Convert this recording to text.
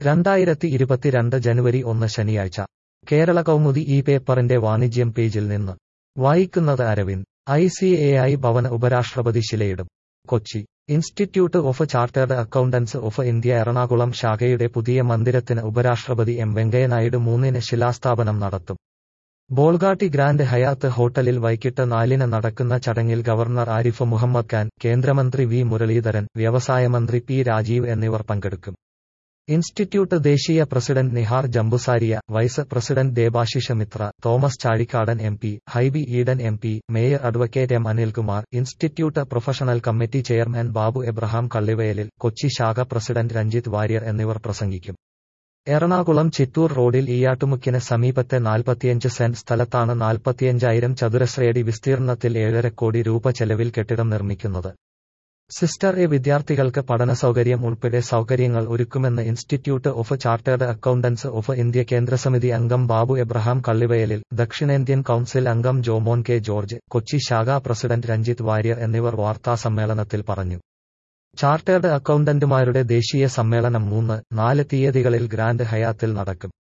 രണ്ടായിരത്തി ഇരുപത്തിരണ്ട് ജനുവരി ഒന്ന് ശനിയാഴ്ച കേരള കൗമുദി ഈ പേപ്പറിന്റെ വാണിജ്യം പേജിൽ നിന്ന് വായിക്കുന്നത് Aravind I C A I ഭവന ഉപരാഷ്ട്രപതി ശിലയിടും Kochi institute of chartered accountants of India Ernakulam ശാഖയുടെ പുതിയ മന്ദിരത്തിന് ഉപരാഷ്ട്രപതി എം വെങ്കയ്യനായിഡു മൂന്നിന് ശിലാസ്ഥാപനം നടത്തും ബോൾഗാട്ടി ഗ്രാൻഡ് ഹയാത്ത് ഹോട്ടലിൽ വൈകിട്ട് നാലിന് നടക്കുന്ന ചടങ്ങിൽ ഗവർണർ ആരിഫ് മുഹമ്മദ് ഖാൻ കേന്ദ്രമന്ത്രി വി മുരളീധരൻ വ്യവസായ മന്ത്രി പി രാജീവ് എന്നിവർ പങ്കെടുക്കും ഇൻസ്റ്റിറ്റ്യൂട്ട് ദേശീയ president Nihar Jambusaria vice president Debashis Mitra Thomas Chazhikadan M P Hibi Eden M P mayor advocate M Anilkumar institute professional committee chairman Babu Abraham Kallivayalil Kochi ശാഖ പ്രസിഡന്റ് രഞ്ജിത്ത് വാര്യർ എന്നിവർ പ്രസംഗിക്കും എറണാകുളം ചിറ്റൂർ റോഡിൽ ഈയാട്ടുമുക്കിന് സമീപത്തെ നാൽപ്പത്തിയഞ്ച് സെന്റ് സ്ഥലത്താണ് നാൽപ്പത്തിയഞ്ചായിരം ചതുരശ്രയടി വിസ്തീർണത്തിൽ ഏഴര കോടി രൂപ ചെലവിൽ കെട്ടിടം നിർമ്മിക്കുന്നത് സിസ്റ്റർ എ വിദ്യാർത്ഥികൾക്ക് പഠന സൗകര്യം ഉൾപ്പെടെ സൗകര്യങ്ങൾ ഒരുക്കുമെന്ന് institute of chartered accountants of India കേന്ദ്രസമിതി അംഗം ബാബു എബ്രഹാം കള്ളിവയലിൽ ദക്ഷിണേന്ത്യൻ കൌൺസിൽ അംഗം ജോമോൻ കെ ജോർജ് കൊച്ചി ശാഖാ പ്രസിഡന്റ് രഞ്ജിത്ത് വാര്യർ എന്നിവർ വാർത്താസമ്മേളനത്തിൽ പറഞ്ഞു ചാർട്ടേഡ് അക്കൗണ്ടന്റുമാരുടെ ദേശീയ സമ്മേളനം മൂന്ന് നാല് തീയതികളിൽ ഗ്രാൻഡ് ഹയാത്തിൽ നടക്കും